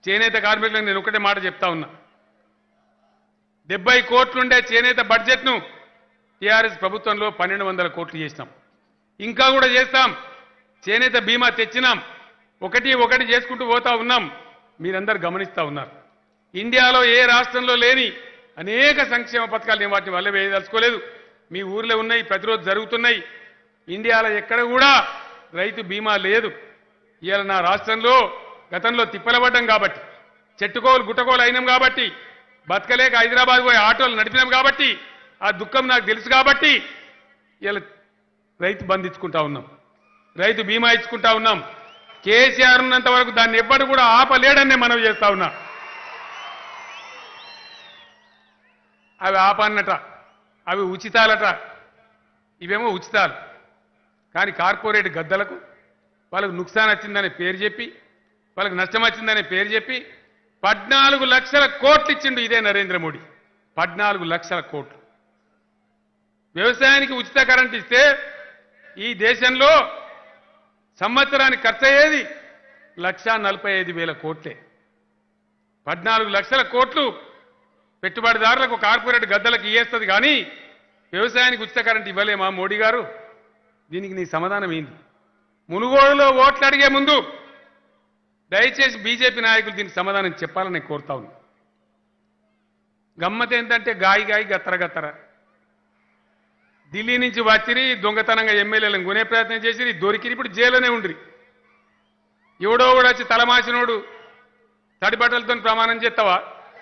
చేనేత కార్మికులకు నేను ఒకటే మాట చెప్తా ఉన్నా డెబ్బై కోట్లుండే చేనేత బడ్జెట్ను టీఆర్ఎస్ ప్రభుత్వంలో పన్నెండు వందల కోట్లు చేసినాం ఇంకా కూడా చేస్తాం చేనేత బీమా తెచ్చినాం ఒకటి ఒకటి చేసుకుంటూ పోతా ఉన్నాం మీరందరూ గమనిస్తా ఉన్నారు ఇండియాలో ఏ రాష్ట్రంలో లేని అనేక సంక్షేమ పథకాలు నేను వాటిని వల్ల వేయదలుచుకోలేదు మీ ఊర్లో ఉన్నాయి ప్రతిరోజు జరుగుతున్నాయి ఇండియాలో ఎక్కడ కూడా రైతు బీమా లేదు ఇవాళ నా రాష్ట్రంలో గతంలో తిప్పలబడ్డం కాబట్టి చెట్టుకోలు గుట్టకోలు అయినాం కాబట్టి బతకలేక హైదరాబాద్ పోయి ఆటోలు నడిపినాం కాబట్టి ఆ దుఃఖం నాకు తెలుసు కాబట్టి ఇలా రైతు బంధు ఇచ్చుకుంటా ఉన్నాం రైతు బీమా ఇచ్చుకుంటా ఉన్నాం కేసీఆర్ ఉన్నంత వరకు దాన్ని ఎవ్వడు కూడా ఆపలేడని నేను మనవి చేస్తా ఉన్నా అవి ఆపన్నట అవి ఉచితాలట ఇవేమో ఉచితాలు కానీ కార్పొరేట్ గద్దలకు వాళ్ళకు నుక్సాన్ వచ్చిందనే పేరు చెప్పి వాళ్ళకి నష్టం వచ్చిందనే పేరు చెప్పి పద్నాలుగు లక్షల కోట్లు ఇచ్చిండు ఇదే నరేంద్ర మోడీ పద్నాలుగు లక్షల కోట్లు వ్యవసాయానికి ఉచిత కరెంట్ ఇస్తే ఈ దేశంలో సంవత్సరానికి ఖర్చు అయ్యేది లక్షా నలభై ఐదు వేల కోట్లే పద్నాలుగు లక్షల కోట్లు పెట్టుబడిదారులకు కార్పొరేట్ గద్దలకు ఇయ్యేస్తుంది కానీ వ్యవసాయానికి ఉచిత కరెంట్ ఇవ్వలేమా మోడీ గారు దీనికి నీ సమాధానం ఏంది మునుగోడులో ఓట్లు అడిగే ముందు దయచేసి బీజేపీ నాయకులు దీనికి సమాధానం చెప్పాలని నేను కోరుతా ఉన్నా గమ్మత్ ఏంటంటే గాయి గాయి గత్తర గత్తర ఢిల్లీ నుంచి వచ్చిరి దొంగతనంగా ఎమ్మెల్యేలను కొనే ప్రయత్నం చేసిరి దొరికిరి ఇప్పుడు జైల్లోనే ఉండ్రి ఎవడో కూడా వచ్చి తలమాసినోడు తడి బట్టలతో ప్రమాణం చేస్తావా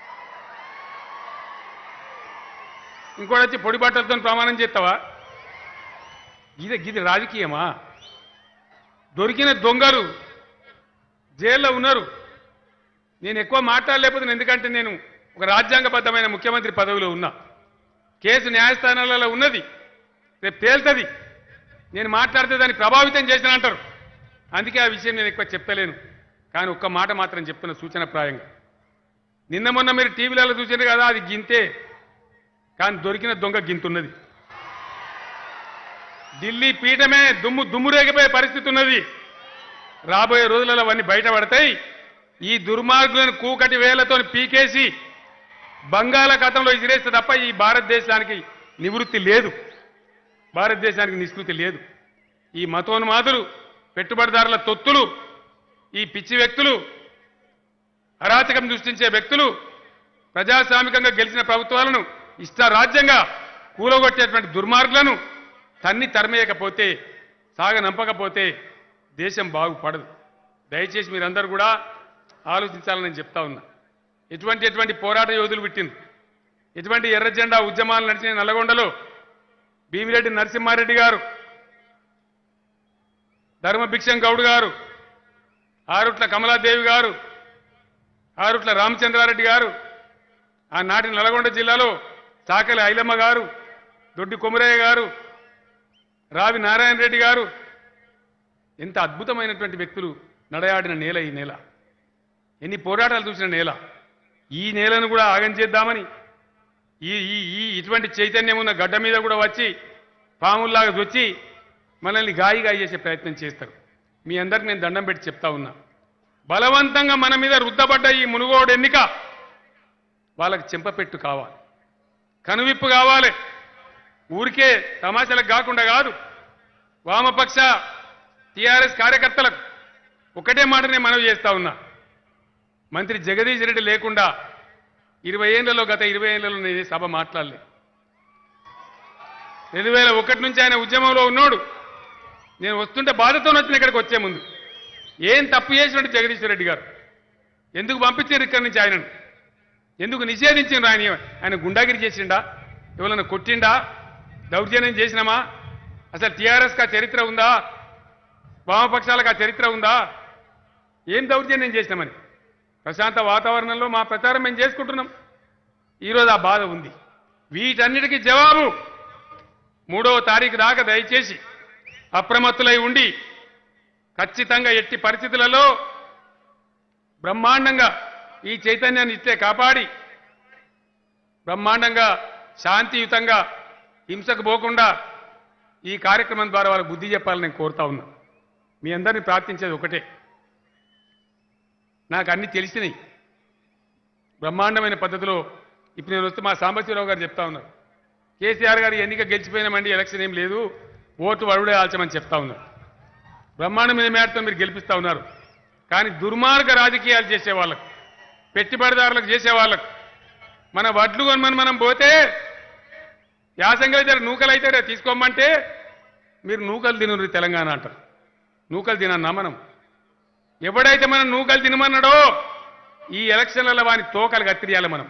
ఇంకోటి వచ్చి పొడి బట్టలతో ప్రమాణం చేస్తావా ఇది ఇది రాజకీయమా దొరికిన దొంగలు జైల్లో ఉన్నారు నేను ఎక్కువ మాట్లాడలేకపోతే ఎందుకంటే నేను ఒక రాజ్యాంగబద్ధమైన ముఖ్యమంత్రి పదవిలో ఉన్నా కేసు న్యాయస్థానాలలో ఉన్నది రేపు తేల్తుంది నేను మాట్లాడితే దాన్ని ప్రభావితం చేసిన అంటారు అందుకే ఆ విషయం నేను ఎక్కువ చెప్పలేను కానీ ఒక్క మాట మాత్రం చెప్తున్న సూచన ప్రాయంగా నిన్న మొన్న మీరు టీవీలలో చూసారు కదా అది గింతే కానీ దొరికిన దొంగ గింతున్నది ఢిల్లీ పీఠమే దుమ్ము దుమ్ము రేగిపోయే పరిస్థితి ఉన్నది రాబోయే రోజులలో అవన్నీ బయటపడతాయి ఈ దుర్మార్గులను కూకటి వేలతో పీకేసి బంగాళాఖాతంలో ఇసిరేస్తే తప్ప ఈ భారతదేశానికి నివృత్తి లేదు భారతదేశానికి నిష్కృతి లేదు ఈ మతోన్మాదులు పెట్టుబడిదారుల తొత్తులు ఈ పిచ్చి వ్యక్తులు అరాచకం సృష్టించే వ్యక్తులు ప్రజాస్వామికంగా గెలిచిన ప్రభుత్వాలను ఇష్టారాజ్యంగా కూలగొట్టేటువంటి దుర్మార్గులను తన్ని తరిమేయకపోతే సాగనంపకపోతే దేశం బాగుపడదు దయచేసి మీరందరూ కూడా ఆలోచించాలని నేను చెప్తా ఉన్నా ఎటువంటి ఎటువంటి పోరాట యోధులు పుట్టింది ఎటువంటి ఎర్ర జెండా ఉద్యమాలు నడిచిన నల్లగొండలో భీమిరెడ్డి నరసింహారెడ్డి గారు ధర్మభిక్షం గౌడ్ గారు ఆరుట్ల కమలాదేవి గారు ఆరుట్ల రామచంద్రారెడ్డి గారు ఆనాటి నల్గొండ జిల్లాలో చాకలి ఐలమ్మ గారు దొడ్డి కొమరయ్య గారు రావి నారాయణ రెడ్డి గారు ఎంత అద్భుతమైనటువంటి వ్యక్తులు నడయాడిన నేల ఈ నేల ఎన్ని పోరాటాలు చూసిన నేల ఈ నేలను కూడా ఆగం చేద్దామని ఈ ఈ ఈ ఇటువంటి చైతన్యం ఉన్న గడ్డ మీద కూడా వచ్చి పాముల్లాగా వచ్చి మనల్ని గాయి గాయి చేసే ప్రయత్నం చేస్తారు మీ అందరికి నేను దండం పెట్టి చెప్తా ఉన్నా బలవంతంగా మన మీద రుద్దబడ్డ ఈ మునుగోడు ఎన్నిక వాళ్ళకి చెంపపెట్టు కావాలి కనువిప్పు కావాలి ఊరికే తమాషాలకు కాకుండా కాదు వామపక్ష టీఆర్ఎస్ కార్యకర్తలకు ఒకటే మాట నేను మనవి చేస్తా ఉన్నా మంత్రి జగదీష్ రెడ్డి లేకుండా ఇరవై ఏళ్లలో గత ఇరవై ఏళ్లలో నేను ఈ సభ మాట్లాడలేదు రెండు వేల ఒకటి నుంచి ఆయన ఉద్యమంలో ఉన్నాడు నేను వస్తుంటే బాధతో వచ్చిన ఇక్కడికి వచ్చే ముందు ఏం తప్పు చేసినట్టు జగదీశ్వర్ రెడ్డి గారు ఎందుకు పంపించారు ఇక్కడి నుంచి ఆయనను ఎందుకు నిషేధించిండ్రు ఆయన ఆయన గుండాగిరి చేసిండా ఎవరైనా కొట్టిండా దౌర్జన్యం చేసినామా అసలు టీఆర్ఎస్కి ఆ చరిత్ర ఉందా వామపక్షాలకు ఆ చరిత్ర ఉందా ఏం దౌర్జన్యం చేసినామని ప్రశాంత వాతావరణంలో మా ప్రచారం మేము చేసుకుంటున్నాం ఈరోజు ఆ బాధ ఉంది వీటన్నిటికీ జవాబు మూడవ తారీఖు దాకా దయచేసి అప్రమత్తులై ఉండి ఖచ్చితంగా ఎట్టి పరిస్థితులలో బ్రహ్మాండంగా ఈ చైతన్యాన్ని ఇస్తే కాపాడి బ్రహ్మాండంగా శాంతియుతంగా హింసకు పోకుండా ఈ కార్యక్రమం ద్వారా వాళ్ళకి బుద్ధి చెప్పాలని నేను కోరుతా ఉన్నా మీ అందరినీ ప్రార్థించేది ఒకటే నాకు అన్ని తెలిసినాయి బ్రహ్మాండమైన పద్ధతిలో ఇప్పుడు నేను వస్తే మా సాంబశివరావు గారు చెప్తా ఉన్నారు కేసీఆర్ గారు ఎన్నిక గెలిచిపోయినామండి ఎలక్షన్ ఏం లేదు ఓటు వరుడే ఆల్చమని చెప్తా ఉన్నారు బ్రహ్మాండమైన మేరతో మీరు గెలిపిస్తా ఉన్నారు కానీ దుర్మార్గ రాజకీయాలు చేసే వాళ్ళకు పెట్టుబడిదారులకు చేసే వాళ్ళకు మన వడ్లు కొనమని మనం పోతే యాసంగి అయితే నూకలు అయితే తీసుకోమంటే మీరు నూకలు తినరు తెలంగాణ అంటారు నూకలు తినన్నా మనం ఎవడైతే మనం నూకలు తినమన్నాడో ఈ ఎలక్షన్లలో వాని తోకలు కత్తిరియాలి మనం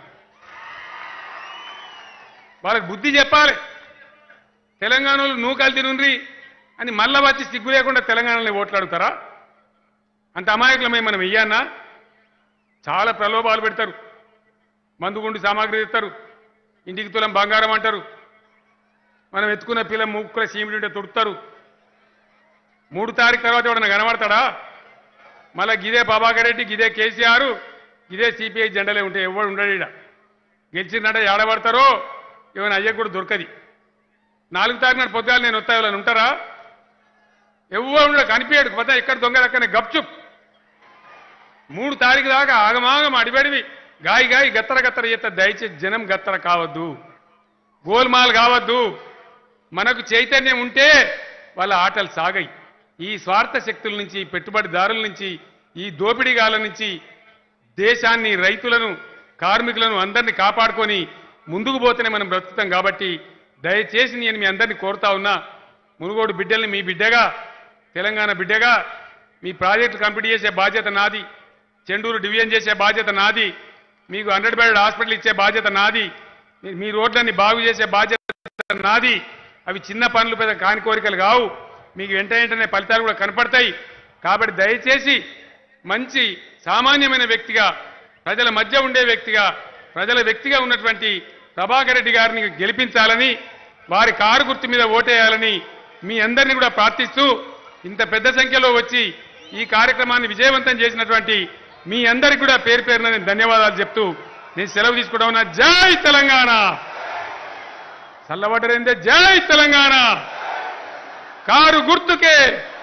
వాళ్ళకి బుద్ధి చెప్పాలి తెలంగాణలో నూకలు తినుండ్రి అని మళ్ళా వచ్చి సిగ్గు లేకుండా తెలంగాణలో ఓట్లాడుతారా అంత అమాయకులమై మనం వెయ్యన్నా చాలా ప్రలోభాలు పెడతారు మందుగుండు సామాగ్రి ఇస్తారు ఇంటికి తులం బంగారం అంటారు మనం ఎత్తుకున్న పిల్ల ముక్కుల సీమిడి ఉంటే తుడుతారు మూడు తారీఖు తర్వాత ఎవడన్నా కనబడతాడా మళ్ళా గిదే ప్రభాకర్ రెడ్డి గిదే కేసీఆర్ గిదే సిపిఐ జెండలే ఉంటాయి ఎవడు ఉండడు ఈడ గెలిచిందంటే ఏడబడతారో ఏమైనా అయ్యకు కూడా దొరకది నాలుగు తారీఖు నాడు పొద్దుగాలు నేను వస్తా ఎవరైనా ఉంటారా ఎవరు ఉండడు కనిపించాడు పోతే ఇక్కడ దొంగ దక్కనే గప్చుప్ మూడు తారీఖు దాకా ఆగమాగం అడిబడివి గాయి గాయి గత్తర గత్తర చేత దయచేసి జనం గత్తర కావద్దు గోల్మాల్ కావద్దు మనకు చైతన్యం ఉంటే వాళ్ళ ఆటలు సాగాయి ఈ స్వార్థ శక్తుల నుంచి పెట్టుబడిదారుల నుంచి ఈ దోపిడీగాల నుంచి దేశాన్ని రైతులను కార్మికులను అందరినీ కాపాడుకొని ముందుకు పోతేనే మనం బ్రతుకుతాం కాబట్టి దయచేసి నేను మీ అందరినీ కోరుతా ఉన్నా మునుగోడు బిడ్డల్ని మీ బిడ్డగా తెలంగాణ బిడ్డగా మీ ప్రాజెక్టు కంప్లీట్ చేసే బాధ్యత నాది చెండూరు డివిజన్ చేసే బాధ్యత నాది మీకు హండ్రెడ్ బెడ్ హాస్పిటల్ ఇచ్చే బాధ్యత నాది మీ- మీ రోడ్లన్నీ బాగు చేసే బాధ్యత నాది అవి చిన్న పనులు పెద్ద కాని కోరికలు కావు మీకు వెంట వెంటనే ఫలితాలు కూడా కనపడతాయి కాబట్టి దయచేసి మంచి సామాన్యమైన వ్యక్తిగా ప్రజల మధ్య ఉండే వ్యక్తిగా ప్రజల వ్యక్తిగా ఉన్నటువంటి ప్రభాకర్ రెడ్డి గారిని గెలిపించాలని వారి కారు గుర్తు మీద ఓటేయాలని మీ అందరినీ కూడా ప్రార్థిస్తూ ఇంత పెద్ద సంఖ్యలో వచ్చి ఈ కార్యక్రమాన్ని విజయవంతం చేసినటువంటి మీ అందరికి కూడా పేరు పేరున నేను ధన్యవాదాలు చెప్తూ నేను సెలవు తీసుకుంటా ఉన్నా జై తెలంగాణ చల్లబడ్డరైందే జై తెలంగాణ కారు గుర్తుకే